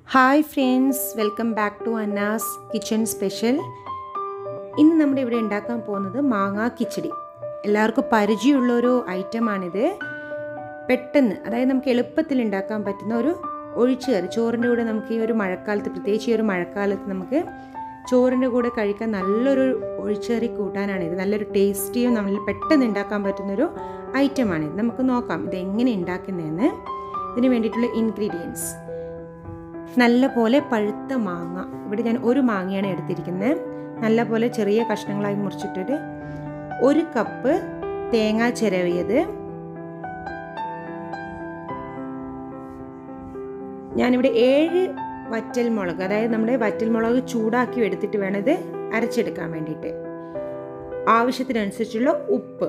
hi friends welcome back to Anna's kitchen special ഇന്ന് നമ്മുടെ ഇവിടെ ഉണ്ടാക്കാൻ പോകുന്നത് മാങ്ങാ കിച്ചടി എല്ലാവർക്കും പരിചയമുള്ള ഒരു ഐറ്റമാണിത് പെട്ടെന്ന് അതായത് നമുക്ക് എളുപ്പത്തിൽ ഉണ്ടാക്കാൻ പറ്റുന്ന ഒരു ഒഴിച്ചുകറി ചോറിൻ്റെ കൂടെ നമുക്ക് ഈ ഒരു മഴക്കാലത്ത് പ്രത്യേകിച്ച് ഈ ഒരു മഴക്കാലത്ത് നമുക്ക് ചോറിൻ്റെ കൂടെ കഴിക്കാൻ നല്ലൊരു ഒഴിച്ചുകറി കൂട്ടാനാണിത് നല്ലൊരു ടേസ്റ്റിയും നമ്മൾ പെട്ടെന്ന് ഉണ്ടാക്കാൻ പറ്റുന്നൊരു ഐറ്റമാണിത് നമുക്ക് നോക്കാം ഇത് എങ്ങനെ ഉണ്ടാക്കുന്നതെന്ന് ഇതിന് വേണ്ടിയിട്ടുള്ള ഇൻഗ്രീഡിയൻസ് നല്ല പോലെ പഴുത്ത മാങ്ങ ഇവിടെ ഞാൻ ഒരു മാങ്ങയാണ് എടുത്തിരിക്കുന്നത് നല്ല പോലെ ചെറിയ കഷ്ണങ്ങളായി മുറിച്ചിട്ടിട്ട് ഒരു കപ്പ് തേങ്ങ ചിരവിയത് ഞാനിവിടെ ഏഴ് വറ്റൽ മുളക് അതായത് നമ്മുടെ വറ്റൽ മുളക് ചൂടാക്കി എടുത്തിട്ട് വേണം ഇത് അരച്ചെടുക്കാൻ വേണ്ടിയിട്ട് ആവശ്യത്തിനനുസരിച്ചുള്ള ഉപ്പ്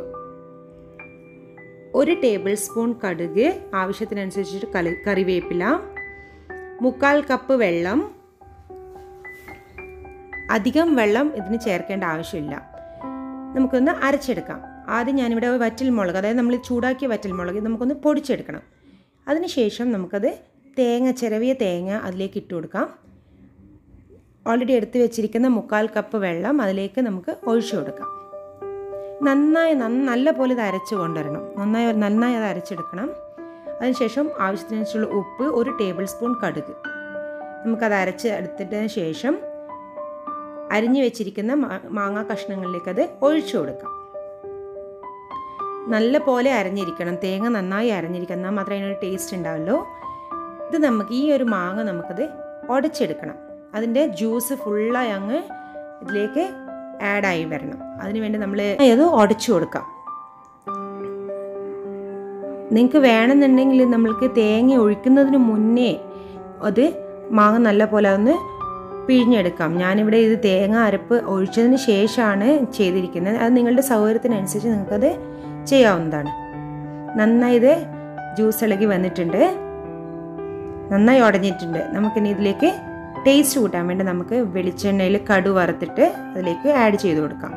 ഒരു ടേബിൾ സ്പൂൺ കടുക് ആവശ്യത്തിനനുസരിച്ചിട്ട് കറി കറിവേപ്പില മുക്കാൽ കപ്പ് വെള്ളം അധികം വെള്ളം ഇതിന് ചേർക്കേണ്ട ആവശ്യമില്ല നമുക്കൊന്ന് അരച്ചെടുക്കാം ആദ്യം ഞാനിവിടെ വറ്റൽ മുളക് അതായത് നമ്മൾ ചൂടാക്കിയ വറ്റൽ മുളക് നമുക്കൊന്ന് പൊടിച്ചെടുക്കണം അതിനുശേഷം നമുക്കത് തേങ്ങ ചിരവിയ തേങ്ങ അതിലേക്ക് ഇട്ട് കൊടുക്കാം ഓൾറെഡി എടുത്തു വെച്ചിരിക്കുന്ന മുക്കാൽ കപ്പ് വെള്ളം അതിലേക്ക് നമുക്ക് ഒഴിച്ചു കൊടുക്കാം നന്നായി നല്ല പോലെ ഇത് അരച്ച് കൊണ്ടുവരണം നന്നായി നന്നായി അത് അരച്ചെടുക്കണം അതിനുശേഷം ആവശ്യത്തിനനുസരിച്ചുള്ള ഉപ്പ് ഒരു ടേബിൾ സ്പൂൺ കടുക് നമുക്കത് അരച്ച് എടുത്തതിന് ശേഷം അരിഞ്ഞു വെച്ചിരിക്കുന്ന മാങ്ങാ കഷ്ണങ്ങളിലേക്ക് അത് ഒഴിച്ചു കൊടുക്കാം നല്ല പോലെ അരഞ്ഞിരിക്കണം തേങ്ങ നന്നായി അരഞ്ഞിരിക്കണം എന്നാൽ മാത്രമേ അതിനൊരു ടേസ്റ്റ് ഉണ്ടാവുള്ളൂ ഇത് നമുക്ക് ഈ ഒരു മാങ്ങ നമുക്കത് ഉടച്ചെടുക്കണം അതിൻ്റെ ജ്യൂസ് ഫുള്ളായി അങ്ങ് ഇതിലേക്ക് ആഡായി വരണം അതിനുവേണ്ടി നമ്മൾ അത് ഉടച്ചു കൊടുക്കാം നിങ്ങൾക്ക് വേണമെന്നുണ്ടെങ്കിൽ നമ്മൾക്ക് തേങ്ങ ഒഴിക്കുന്നതിന് മുന്നേ അത് മാങ്ങ നല്ല പോലെ ഒന്ന് പിഴിഞ്ഞെടുക്കാം ഞാനിവിടെ ഇത് തേങ്ങ അരപ്പ് ഒഴിച്ചതിന് ശേഷമാണ് ചെയ്തിരിക്കുന്നത് അത് നിങ്ങളുടെ സൗകര്യത്തിനനുസരിച്ച് നിങ്ങൾക്കത് ചെയ്യാവുന്നതാണ് നന്നായി ഇത് ജ്യൂസ് ഇളകി വന്നിട്ടുണ്ട് നന്നായി ഉടഞ്ഞിട്ടുണ്ട് നമുക്കിനി ഇതിലേക്ക് ടേസ്റ്റ് കൂട്ടാൻ വേണ്ടി നമുക്ക് വെളിച്ചെണ്ണയിൽ കടു വറുത്തിട്ട് അതിലേക്ക് ആഡ് ചെയ്ത് കൊടുക്കാം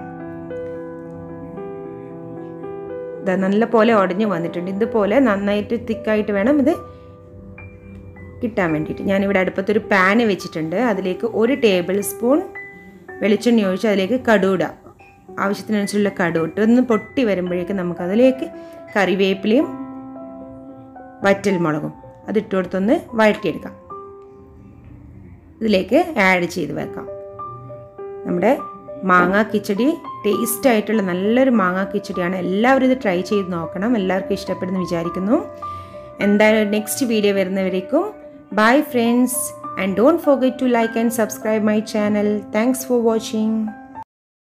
ഇതാ നല്ല പോലെ ഉടഞ്ഞു വന്നിട്ടുണ്ട് ഇതുപോലെ നന്നായിട്ട് തിക്കായിട്ട് വേണം ഇത് കിട്ടാൻ വേണ്ടിയിട്ട് ഞാനിവിടെ അടുപ്പത്തൊരു പാന് വെച്ചിട്ടുണ്ട് അതിലേക്ക് ഒരു ടേബിൾ സ്പൂൺ വെളിച്ചെണ്ണ ഒഴിച്ച് അതിലേക്ക് കടുവിടുക ആവശ്യത്തിനനുസരിച്ചുള്ള കടുവിട്ട് ഒന്ന് പൊട്ടി വരുമ്പോഴേക്കും നമുക്കതിലേക്ക് കറിവേപ്പിലയും വറ്റൽ മുളകും അതിട്ട് കൊടുത്തൊന്ന് വഴറ്റിയെടുക്കാം ഇതിലേക്ക് ആഡ് ചെയ്ത് വെക്കാം നമ്മുടെ മാങ്ങാ കിച്ചടി ടേസ്റ്റ് ആയിട്ടുള്ള നല്ലൊരു മാങ്ങാ കിച്ചടിയാണ് എല്ലാവരും ഇത് ട്രൈ ചെയ്ത് നോക്കണം എല്ലാവർക്കും ഇഷ്ടപ്പെടുന്നു വിചാരിക്കുന്നു എന്തായാലും നെക്സ്റ്റ് വീഡിയോ വരുന്നവരേക്കും bye friends and don't forget to like and subscribe my channel thanks for watching